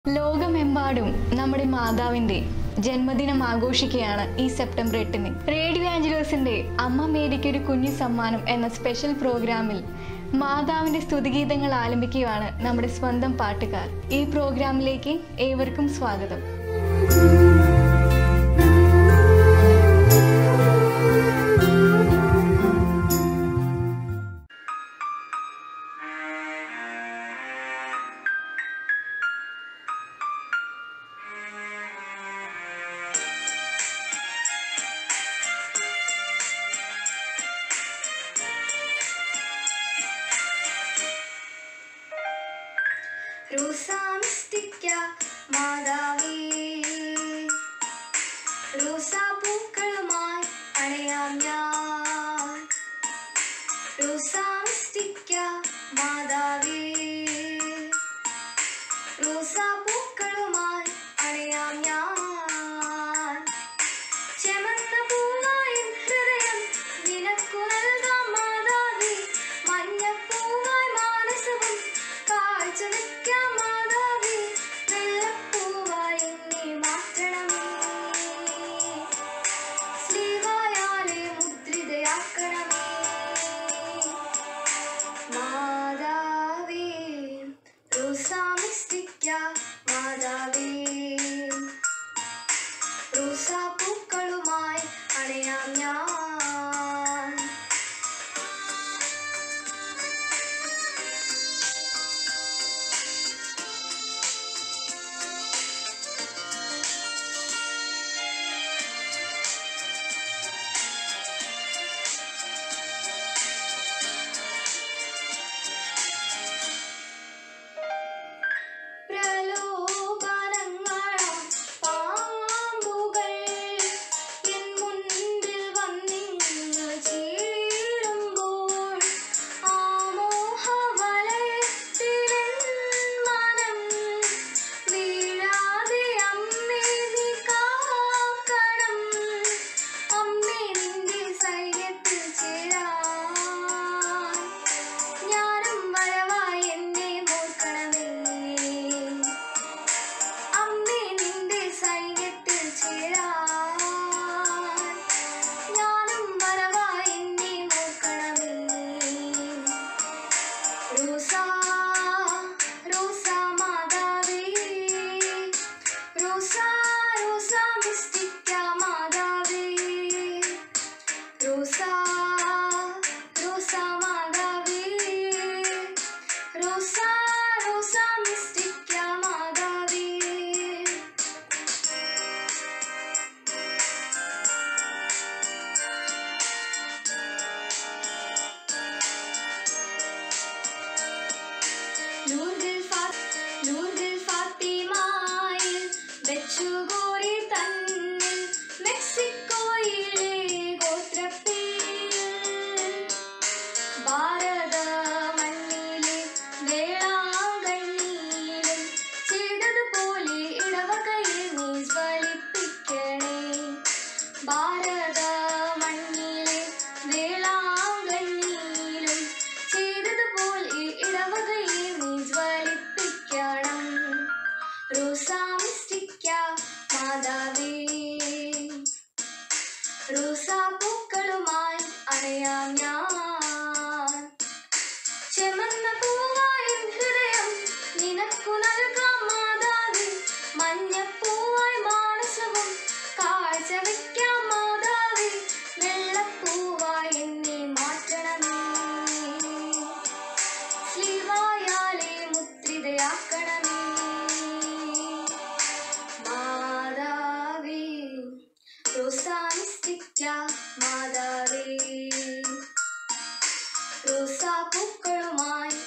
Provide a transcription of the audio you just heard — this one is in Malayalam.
ലോകമെമ്പാടും നമ്മുടെ മാതാവിന്റെ ജന്മദിനം ആഘോഷിക്കുകയാണ് ഈ സെപ്റ്റംബർ എട്ടിന് റേഡിയോ ആഞ്ചലോസിന്റെ അമ്മ മേരിക്ക് ഒരു കുഞ്ഞു സമ്മാനം എന്ന സ്പെഷ്യൽ പ്രോഗ്രാമിൽ മാതാവിന്റെ സ്തുതിഗീതങ്ങൾ ആലപിക്കുകയാണ് നമ്മുടെ സ്വന്തം പാട്ടുകാർ ഈ പ്രോഗ്രാമിലേക്ക് ഏവർക്കും സ്വാഗതം റോസാമിസ്റ്റിക്ക മാതാവേ റോസാപ്പൂക്കളുമായി അണയാം ഞാൻ റോസാമിസ്റ്റിക്ക മാതാവേ റോസാപ്പൂക്കളുമായി അണയാം ഞാൻ ചെമന്ന പൂവായ ഹൃദയം നിനക്കു നൽകാം മാതാവേ മഞ്ഞപ്പൂവായി മാനസവും കാഴ്ചവെക്കാം മാതാവേ വെള്ളപ്പൂവായി എന്നെ മാറ്റണമേ സ്ലീവായാലെ മുദ്രിതയാക്കണമേ മാതാവേ റോസാമിസ്റ്റിക്ക മാതാവേ റോസാപ്പൂക്കളുമായി അണയാം ഞാൻ പ്രലോഭനങ്ങളാം പാമ്പുകൾ എൻ മുൻപിൽ വന്നിങ്ങു ചീറുമ്പോൾ ആ മോഹവലയത്തിലെൻ മനം വീഴാതെ അമ്മേ നീ കാക്കണം അമ്മേ നിന്റെ സൈന്യത്തിൽ ചേരാൻ ഞാനും വരവായി എന്നെ ഓർക്കണമേ അമ്മേ നിന്റെ സൈന്യത്തിൽ ചേരാൻ ഞാനും വരവായി എന്നെ ഓർക്കണമേ റോസാ റോസാ മാതാവേ റോസാ റോസാ മിസ്റ്റിക്ക മാതാവേ റോസാ റോസാ മാതാവേ റോസാ റോസാ മിസ്റ്റിക്ക മാതാവേ ലൂർദിൽ ഫാ- ലൂർദിൽ ഫാത്തിമായിൽ വെച്ചുകൂടി തന്നിൽ മെക്സിക്കോയിലെ ഗോത്രപ്പേരിൽ ഭാരത മണ്ണിലെ വേളാങ്കണ്ണിയിലും ചെയ്തതുപോലെ ഇടവകയിൽ നീ ജ്വലിപ്പിക്കണേ ഭാരത മണ്ണിലെ വേളാങ്കണ്ണിയിലും ചെയ്തതുപോലെ ഇടവകയിൽ നീ ജ്വലിപ്പിക്കണം റോസാമിസ്റ്റിക്ക മാതാവേ റോസാപ്പൂക്കളുമായി അണയാം ഞാൻ ചെമന്ന പൂവായ ഹൃദയം നിനക്കു നൽകാം മാതാവേ മഞ്ഞപ്പൂവായി മാനസവും കാഴ്ചവെക്കാം മാതാവേ വെള്ളപ്പൂവായി എന്നെ മാറ്റണമേ സ്ലീവായാലെ മുദ്രിതയാക്കണമേ മാതാവേ റോസാനിസ്റ്റിക്ക മാതാവേ റോസാപ്പൂക്കളുമായി